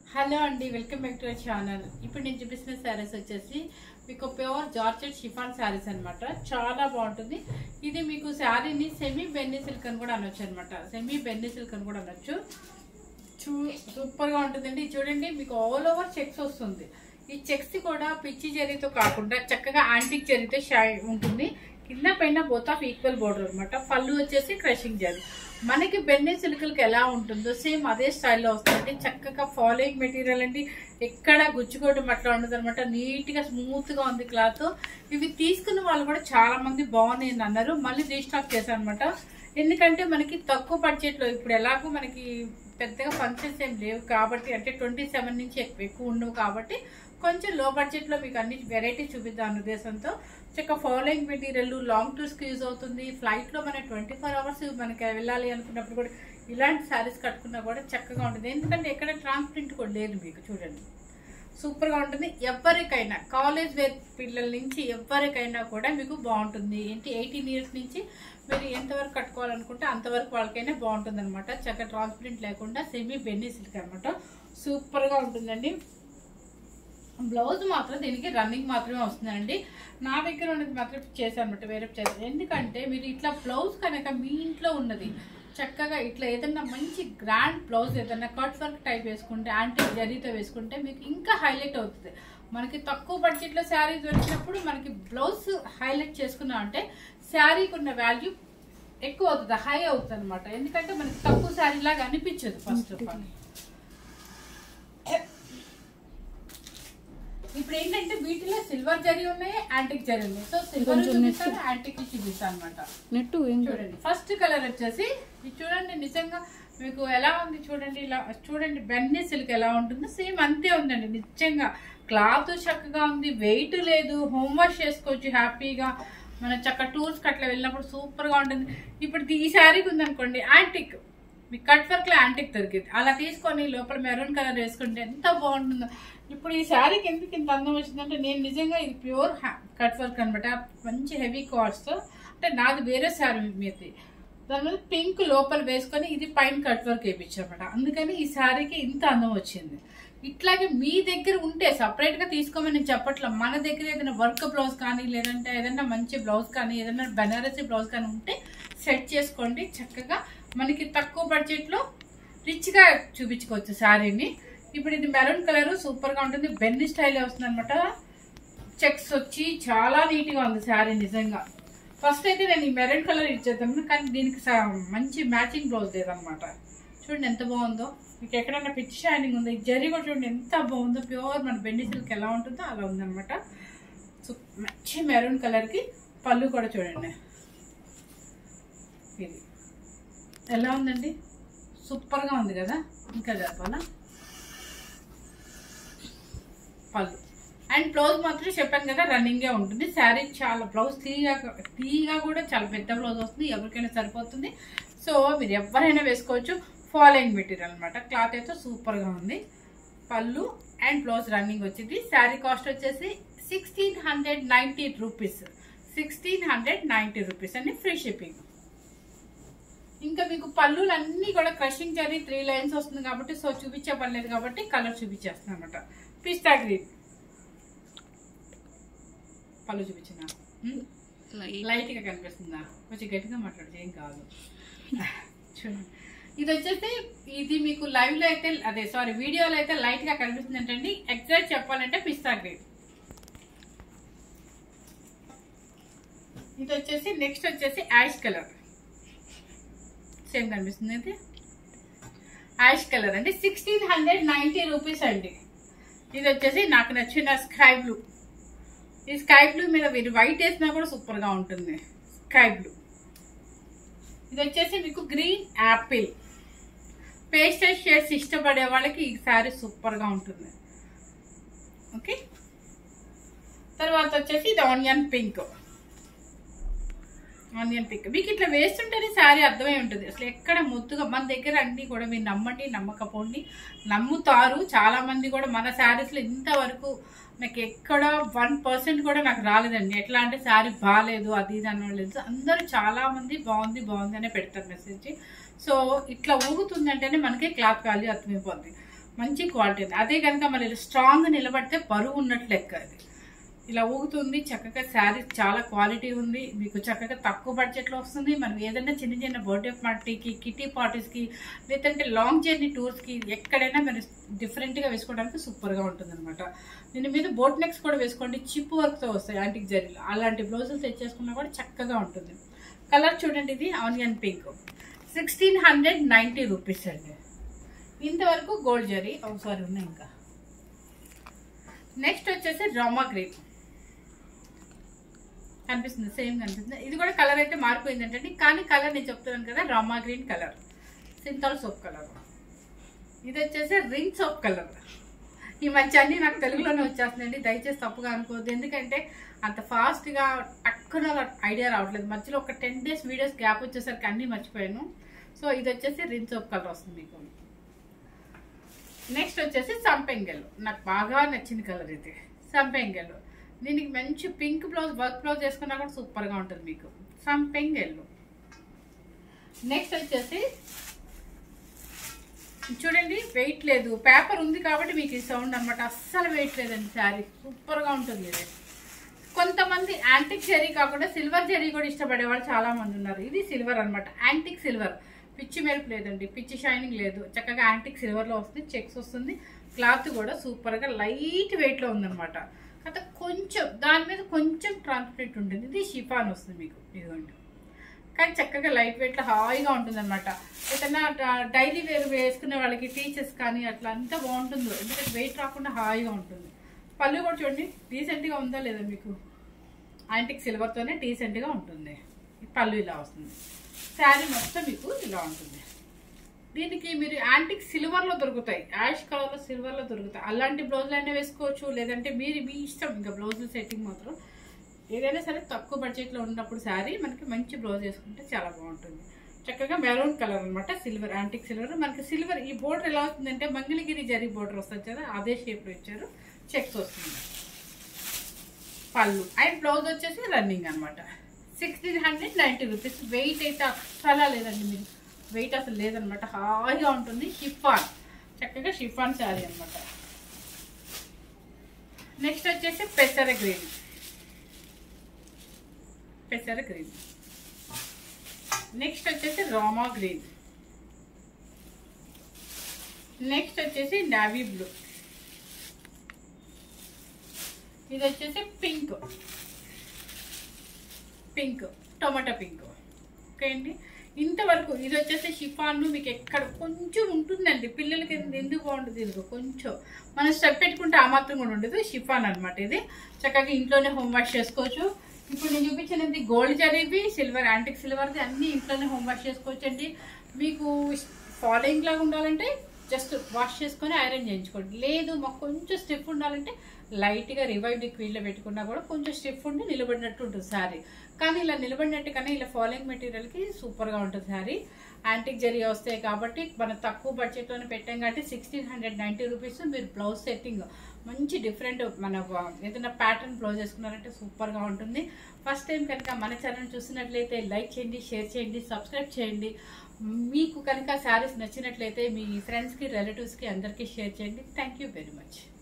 hello అండి welcome back to our channel ఇప్పుడు నేను చూపిస్తున్న శారీస్ వచ్చేసి మీకు ప్యూర్ జార్జెట్ షిఫాన్ శారీస్ అన్నమాట చాలా బాగుంటుంది ఇది మీకు శారీని సెమీ బెన్నీ సిల్క్ అని కూడా అనొచ్చు అనమాట సెమీ బెన్నీ సిల్క్ అని కూడా అనొచ్చు చూ సూపర్ గా ఉంటుందండి ఇది చూడండి మీకు ఆల్ ఓవర్ చెక్స్ వస్తుంది ఈ చెక్స్ కూడా పిచ్చి జరీతో కాకుండా చక్కగా యాంటిక్ జరీతో షై ఉంటుంది కింద పైన బోత్ ఆఫ్ ఈక్వల్ బోర్డర్ అనమాట పళ్ళు వచ్చేసి క్రషింగ్ జరీ మనకి బెన్నీ సిల్కులకి ఎలా ఉంటుందో సేమ్ అదే స్టైల్లో వస్తుంది చక్కగా ఫాలోయింగ్ మెటీరియల్ అండి ఎక్కడ గుచ్చుకోవడం అట్లా ఉండదు అనమాట నీట్గా స్మూత్గా ఉంది క్లాత్ ఇవి తీసుకున్న వాళ్ళు కూడా చాలా మంది బాగున్నాయి అని అన్నారు మళ్ళీ రీస్టాక్ చేశాను అనమాట ఎందుకంటే మనకి తక్కువ బడ్జెట్లో ఇప్పుడు ఎలాగో మనకి పెద్దగా ఫంక్షన్స్ ఏం లేవు కాబట్టి అంటే ట్వంటీ సెవెన్ నుంచి ఎక్కువ ఎక్కువ ఉండవు కాబట్టి కొంచెం లో బడ్జెట్లో మీకు అన్ని వెరైటీ చూపిద్దాం అనే ఉద్దేశంతో చక్క ఫాలోయింగ్ మెటీరియల్ లాంగ్ టూర్స్కి యూజ్ అవుతుంది ఫ్లైట్లో మన ట్వంటీ ఫోర్ అవర్స్ మనకి వెళ్ళాలి అనుకున్నప్పుడు కూడా ఇలాంటి శారీస్ కట్టుకున్నా కూడా చక్కగా ఉంటుంది ఎందుకంటే ఎక్కడ ట్రాన్స్ప్రింట్ కూడా లేదు మీకు చూడండి సూపర్గా ఉంటుంది ఎవరికైనా కాలేజ్ వేర్ పిల్లల నుంచి ఎవరికైనా కూడా మీకు బాగుంటుంది ఏంటి ఎయిటీన్ ఇయర్స్ నుంచి మీరు ఎంతవరకు కట్టుకోవాలనుకుంటే అంతవరకు వాళ్ళకైనా బాగుంటుంది అనమాట చక్కగా ట్రాన్స్పరెంట్ లేకుండా సెమీ బెన్నీ సిల్క్ అనమాట సూపర్గా ఉంటుందండి బ్లౌజ్ మాత్రం దీనికి రన్నింగ్ మాత్రమే వస్తుందండి నా దగ్గర ఉన్నది మాత్రం చేశాను అనమాట వేరే చేశాను ఎందుకంటే మీరు ఇట్లా బ్లౌజ్ కనుక మీ ఇంట్లో ఉన్నది చక్కగా ఇట్లా ఏదన్నా మంచి గ్రాండ్ బ్లౌజ్ ఏదన్నా కట్ వర్క్ టైప్ వేసుకుంటే యాంటీ జరీతో వేసుకుంటే మీకు ఇంకా హైలైట్ అవుతుంది మనకి తక్కువ బడ్జెట్లో శారీ దొరికినప్పుడు మనకి బ్లౌజ్ హైలైట్ చేసుకున్నాం అంటే శారీకి ఉన్న వాల్యూ ఎక్కువ అవుతుంది హై అవుతుంది అనమాట ఎందుకంటే మనకి తక్కువ శారీ లాగా అనిపించదు ఫస్ట్ ఆఫ్ ఆల్ ఇప్పుడు ఏంటంటే వీటిలో సిల్వర్ జరీ ఉన్నాయి యాంటిక్ జరీ ఉన్నాయి సో సిల్వర్ చూపిస్తాను యాంటిక్ చూపిస్తాను అనమాట నెట్టు ఏం చూడండి ఫస్ట్ కలర్ వచ్చేసి ఇది చూడండి నిజంగా మీకు ఎలా ఉంది చూడండి ఇలా చూడండి బెన్నీ సిల్క్ ఎలా ఉంటుందో సేమ్ అంతే ఉందండి నిజంగా క్లాత్ చక్కగా ఉంది వెయిట్ లేదు హోమ్ వాష్ చేసుకోవచ్చు హ్యాపీగా మన చక్క టూర్స్కి అట్లా వెళ్ళినప్పుడు సూపర్గా ఉంటుంది ఇప్పుడు ఈ శారీకి ఉందనుకోండి యాంటిక్ మీకు కట్ వర్క్లో యాంటిక్ దొరికింది అలా తీసుకొని లోపల మెరూన్ కలర్ వేసుకుంటే ఎంత బాగుంటుందో ఇప్పుడు ఈ శారీకి ఎందుకు ఇంత అందం వచ్చిందంటే నేను నిజంగా ఇది ప్యూర్ కట్ వర్క్ అనమాట మంచి హెవీ కాస్ట్ అంటే నాది వేరే శారీ మీది దాని మీద పింక్ లోపల వేసుకొని ఇది పైన కట్ వర్క్ వేయించామట అందుకని ఈ శారీకి ఇంత అందం వచ్చింది ఇట్లాగే మీ దగ్గర ఉంటే సపరేట్ గా తీసుకోమని నేను చెప్పట్లా మన దగ్గర ఏదైనా వర్క్ బ్లౌజ్ కానీ లేదంటే ఏదైనా మంచి బ్లౌజ్ కానీ ఏదైనా బెనారసీ బ్లౌజ్ కానీ ఉంటే సెట్ చేసుకోండి చక్కగా మనకి తక్కువ బడ్జెట్ లో రిచ్ గా చూపించుకోవచ్చు శారీని ఇప్పుడు ఇది మెరూన్ కలర్ సూపర్ గా ఉంటుంది బెన్ని స్టైల్ వస్తుంది అనమాట చెక్స్ వచ్చి చాలా నీట్ గా ఉంది శారీ నిజంగా ఫస్ట్ అయితే నేను ఈ మెరూన్ కలర్ ఇచ్చేద్దాను కానీ దీనికి స- మంచి మ్యాచింగ్ బ్లౌజ్ లేదనమాట చూడండి ఎంత బాగుందో మీకు ఎక్కడైనా పిచ్ షైనింగ్ ఉంది ఈ జరీ కూడా చూడండి ఎంత బాగుందో ప్యూర్ మన బెండి సిల్క్ ఎలా ఉంటుందో అలా ఉందన్నమాట సో మంచి మెరూన్ కలర్కి పళ్ళు కూడా చూడండి ఇది ఎలా ఉందండి సూపర్గా ఉంది కదా ఇంకా చెప్పాలా పళ్ళు అండ్ బ్లౌజ్ మాత్రం చెప్పాను కదా రన్నింగే ఉంటుంది శారీ చాలా బ్లౌజ్ తీగా తీగా కూడా చాలా పెద్ద బ్లౌజ్ వస్తుంది ఎవరికైనా సరిపోతుంది సో మీరు ఎవరైనా వేసుకోవచ్చు ఫాలోయింగ్ మెటీరియల్ అనమాట క్లాత్ అయితే సూపర్గా ఉంది పళ్ళు అండ్ బ్లౌజ్ రన్నింగ్ వచ్చింది శారీ కాస్ట్ వచ్చేసి sixteen hundred ninety rupees sixteen hundred ninety rupees అని ఫ్రీ షిప్పింగ్ ఇంకా మీకు పళ్ళులు అన్నీ కూడా క్రషింగ్ జరీ త్రీ లైన్స్ వస్తుంది కాబట్టి సో చూపించే పర్లేదు కాబట్టి కలర్ చూపించేస్తాను అనమాట పిస్తా గ్రీన్ పళ్ళు చూపించిన లైట్ గా కనిపిస్తుందా కొంచెం గట్టిగా మాట్లాడితే ఏం కాదు చూడండి ఇది వచ్చేసి ఇది మీకు లైవ్ లో అయితే అదే సారీ వీడియోలో అయితే లైట్ గా కనిపిస్తుంది ఏంటండి ఎగ్జాక్ట్ చెప్పాలంటే పిస్తా గ్రీన్ ఇది వచ్చేసి నెక్స్ట్ వచ్చేసి యాష్ కలర్ సేమ్ కనిపిస్తుంది అయితే యాష్ కలర్ అంటే సిక్స్టీన్ హండ్రెడ్ నైంటీ రూపీస్ అండి ఇది వచ్చేసి నాకు నచ్చిన స్కై బ్లూ ఈ స్కై బ్లూ మీద మీరు వైట్ వేసినా కూడా సూపర్ గా ఉంటుంది స్కై బ్లూ ఇది వచ్చేసి మీకు గ్రీన్ యాపిల్ పేస్టల్ షేడ్స్ ఇష్టపడే వాళ్ళకి ఈ శారీ సూపర్ గా ఉంటుంది ఓకే తర్వాత వచ్చేసి ఇది ఆనియన్ పింక్ ఆనియన్ పింక్ మీకు ఇట్లా వేస్తుంటేనే శారీ అర్థమై ఉంటుంది అసలు ఎక్కడ ముద్దుగా మన దగ్గర అన్ని కూడా మీరు నమ్మండి నమ్మకపోండి నమ్ముతారు చాలా మంది కూడా మన శారీస్లో ఇంతవరకు నాకు ఎక్కడ వన్ పర్సెంట్ కూడా నాకు రాలేదండి ఎట్లా అంటే శారీ బాగాలేదు అది ఇది అన్న లేదు అందరూ చాలా మంది బాగుంది బాగుంది అనే పెడతారు మెసేజ్ సో ఇట్లా ఊగుతుందంటేనే మనకి క్లాత్ వాల్యూ అర్థమైపోద్ది మంచి క్వాలిటీ ఉంది అదే కనుక మళ్ళీ స్ట్రాంగ్ నిలబడితే బరువు ఉన్నట్లు లెక్క అది ఇలా ఊగుతుంది చక్కగా శారీ చాలా క్వాలిటీ ఉంది మీకు చక్కగా తక్కువ బడ్జెట్లో వస్తుంది మనం ఏదైనా చిన్న చిన్న బర్త్డే పార్టీకి కిటీ పార్టీస్కి లేదంటే లాంగ్ జర్నీ టూర్స్కి ఎక్కడైనా మీరు డిఫరెంట్గా వేసుకోవడానికి సూపర్గా ఉంటుంది అనమాట దీని మీద బోట్ నెక్స్ కూడా వేసుకోండి చిప్ వర్క్తో వస్తాయి యాంటిక్ జరీలు అలాంటి బ్లౌజులు తెచ్చేసుకున్నా కూడా చక్కగా ఉంటుంది కలర్ చూడండి ఇది onion pink sixteen hundred ninety rupees అండి ఇంతవరకు గోల్డ్ జరీ సారీ ఉన్నాయి ఇంకా నెక్స్ట్ వచ్చేసి రామా గ్రీన్ కనిపిస్తుంది సేమ్ కనిపిస్తుంది ఇది కూడా కలర్ అయితే మారిపోయింది ఏంటంటే కానీ కలర్ నేను చెప్తున్నాను కదా Rama green colour Cinthol soap colour ఇది వచ్చేసి రింగ్ సోప్ కలర్ ఈ మధ్య అన్ని నాకు తెలుగులోనే వచ్చేస్తుందండి దయచేసి తప్పుగా అనుకోవద్దు ఎందుకంటే అంత ఫాస్ట్గా టక్కున ఐడియా రావట్లేదు మధ్యలో ఒక టెన్ డేస్ వీడియోస్ గ్యాప్ వచ్చేసరికి అన్నీ మర్చిపోయాను సో ఇది వచ్చేసి రింగ్ సోప్ కలర్ వస్తుంది మీకు నెక్స్ట్ వచ్చేసి సంపెంగల్ నాకు బాగా నచ్చింది కలర్ ఇది సంపెంగల్ దీనికి మంచి పింక్ బ్లౌజ్ వర్క్ బ్లౌజ్ వేసుకున్నా కూడా సూపర్గా ఉంటుంది మీకు సంపెంగల్ నెక్స్ట్ వచ్చేసి చూడండి వెయిట్ లేదు పేపర్ ఉంది కాబట్టి మీకు ఈ సౌండ్ అనమాట అస్సలు వెయిట్ లేదండి శారీ సూపర్గా ఉంటుంది ఇది కొంతమంది యాంటిక్ జెరీ కాకుండా సిల్వర్ జెరీ కూడా ఇష్టపడే వాళ్ళు చాలా మంది ఉన్నారు ఇది సిల్వర్ అనమాట యాంటిక్ సిల్వర్ పిచ్చి మెరుపు లేదండి పిచ్చి షైనింగ్ లేదు చక్కగా యాంటిక్ సిల్వర్లో వస్తుంది చెక్స్ వస్తుంది క్లాత్ కూడా సూపర్గా లైట్ వెయిట్లో ఉందన్నమాట కాకపోతే కొంచెం దాని మీద కొంచెం ట్రాన్స్పరెంట్ ఉంటుంది ఇది షిఫాన్ వస్తుంది మీకు ఇదిగోండి కానీ చక్కగా లైట్ వెయిట్లో హాయిగా ఉంటుంది అనమాట ఏదైనా డైలీ వేర్ వేసుకునే వాళ్ళకి టీచర్స్ కానీ అట్లా అంతా బాగుంటుందో ఎందుకంటే వెయిట్ రాకుండా హాయిగా ఉంటుంది పళ్ళు కూడా చూడండి డీసెంట్గా ఉందా లేదా మీకు యాంటిక్ సిల్వర్తోనే డీసెంట్గా ఉంటుంది ఈ పళ్ళు ఇలా వస్తుంది శారీ మొత్తం మీకు ఇలా ఉంటుంది దీనికి మీరు యాంటిక్ సిల్వర్లో దొరుకుతాయి యాష్ కలర్లో సిల్వర్లో దొరుకుతాయి అలాంటి బ్లౌజులు అయినా వేసుకోవచ్చు లేదంటే మీరు మీ ఇష్టం ఇంకా బ్లౌజుల సెట్టింగ్ మాత్రం ఏదైనా సరే తక్కువ బడ్జెట్లో ఉన్నప్పుడు శారీ మనకి మంచి బ్లౌజ్ వేసుకుంటే చాలా బాగుంటుంది చక్కగా మెరూన్ కలర్ అనమాట సిల్వర్ యాంటిక్ సిల్వర్ మనకి సిల్వర్ ఈ బోర్డర్ ఎలా వస్తుందంటే మంగళగిరి జరీ బోర్డర్ వస్తుంది కదా అదే షేప్లో ఇచ్చారు చెక్స్ వస్తుంది పళ్ళు అండ్ బ్లౌజ్ వచ్చేసి రన్నింగ్ అనమాట sixteen hundred ninety rupees weight అయితే అస్సలు లేదండి మీరు వెయిట్ అసలు లేదనమాట హాయిగా ఉంటుంది షిఫాన్ చక్కగా షిఫాన్ శారీ అనమాట నెక్స్ట్ వచ్చేసి పెసర గ్రీన్ పెసర గ్రీన్ నెక్స్ట్ వచ్చేసి రామా గ్రీన్ నెక్స్ట్ వచ్చేసి నావీ బ్లూ ఇది వచ్చేసి pink pink tomato pink okay అండి ఇంతవరకు ఇది వచ్చేసి షిఫాన్ మీకు ఎక్కడ కొంచెం ఉంటుందండి పిల్లలకి ఎందుకు బాగుంటుంది ఇది కొంచెం మనం స్టెప్ పెట్టుకుంటే ఆ మాత్రం కూడా ఉండదు షిఫాన్ అనమాట ఇది చక్కగా ఇంట్లోనే హోమ్ వాష్ చేసుకోవచ్చు ఇప్పుడు నేను చూపించినది గోల్డ్ జరీవి సిల్వర్ యాంటిక్ సిల్వర్ది అన్ని ఇంట్లోనే హోమ్ వాష్ చేసుకోవచ్చు అండి మీకు ఫాలోయింగ్ లాగా ఉండాలంటే జస్ట్ వాష్ చేసుకొని ఐరన్ చేయించుకోండి లేదు మాకు కొంచెం స్టిఫ్ ఉండాలంటే లైట్గా రివైవ్ లిక్విడ్లో పెట్టుకున్నా కూడా కొంచెం స్టిఫ్ ఉండి నిలబడినట్టు ఉంటుంది శారీ కానీ ఇలా నిలబడినట్టు కన్నా ఇలా ఫాలోయింగ్ మెటీరియల్కి సూపర్గా ఉంటుంది శారీ యాంటిక్ జరీ వస్తాయి కాబట్టి మనం తక్కువ బడ్జెట్లోనే పెట్టాం కాబట్టి సిక్స్టీన్ హండ్రెడ్ నైంటీ రూపీస్ మీరు బ్లౌజ్ సెట్టింగ్ మంచి డిఫరెంట్ మన ఏదైనా ప్యాటర్న్ బ్లౌజ్ వేసుకున్నారంటే సూపర్గా ఉంటుంది ఫస్ట్ టైం కనుక మన ఛానల్ చూసినట్లయితే లైక్ చేయండి షేర్ చేయండి సబ్స్క్రైబ్ చేయండి మీకు కనుక శారీస్ నచ్చినట్లయితే మీ ఫ్రెండ్స్కి రిలేటివ్స్కి అందరికీ షేర్ చేయండి థ్యాంక్ యూ వెరీ మచ్